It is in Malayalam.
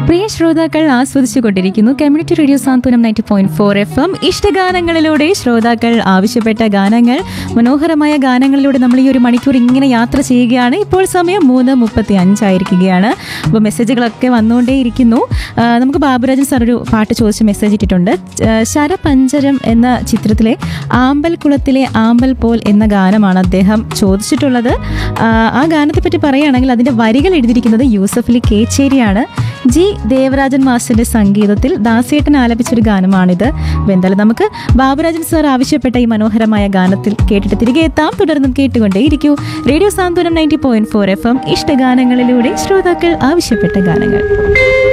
പ്രിയ ശ്രോതാക്കൾ ആസ്വദിച്ചുകൊണ്ടിരിക്കുന്നു community radio Santhwanam ninety point four F M ഇഷ്ടഗാനങ്ങളിലൂടെ ശ്രോതാക്കൾ ആവശ്യപ്പെട്ട ഗാനങ്ങൾ മനോഹരമായ ഗാനങ്ങളിലൂടെ നമ്മൾ ഈ ഒരു മണിക്കൂർ ഇങ്ങനെ യാത്ര ചെയ്യുകയാണ് ഇപ്പോൾ സമയം മൂന്ന് മുപ്പത്തി അഞ്ചായിരിക്കുകയാണ് അപ്പോൾ മെസ്സേജുകളൊക്കെ വന്നുകൊണ്ടേയിരിക്കുന്നു ആ, നമുക്ക് ബാബുരാജൻ സാർ ഒരു പാട്ട് ചോദിച്ച് മെസ്സേജ് ഇട്ടിട്ടുണ്ട് ആ, ശരപഞ്ചരം എന്ന ചിത്രത്തിലെ ആമ്പൽ കുളത്തിലെ ആമ്പൽ പോൽ എന്ന ഗാനമാണ് അദ്ദേഹം ചോദിച്ചിട്ടുള്ളത് ആ, ആ ഗാനത്തെ പറ്റി പറയുകയാണെങ്കിൽ അതിൻ്റെ വരികൾ എഴുതിയിരിക്കുന്നത് യൂസഫ് അലി കേച്ചേരിയാണ് ജി ദേവരാജൻ മാസ്റ്ററിന്റെ സംഗീതത്തിൽ ദാസേട്ടൻ ആലപിച്ചൊരു ഗാനമാണിത് അപ്പോൾ എന്തായാലും നമുക്ക് ബാബുരാജൻ സാർ ആവശ്യപ്പെട്ട ഈ മനോഹരമായ ഗാനത്തിൽ കേട്ടിട്ട് തിരികെ എത്താം തുടർന്നും കേട്ടുകൊണ്ടേയിരിക്കൂ radio Santhwanam ninety point four F M ഇഷ്ടഗാനങ്ങളിലൂടെ ശ്രോതാക്കൾ ആവശ്യപ്പെട്ട ഗാനങ്ങൾ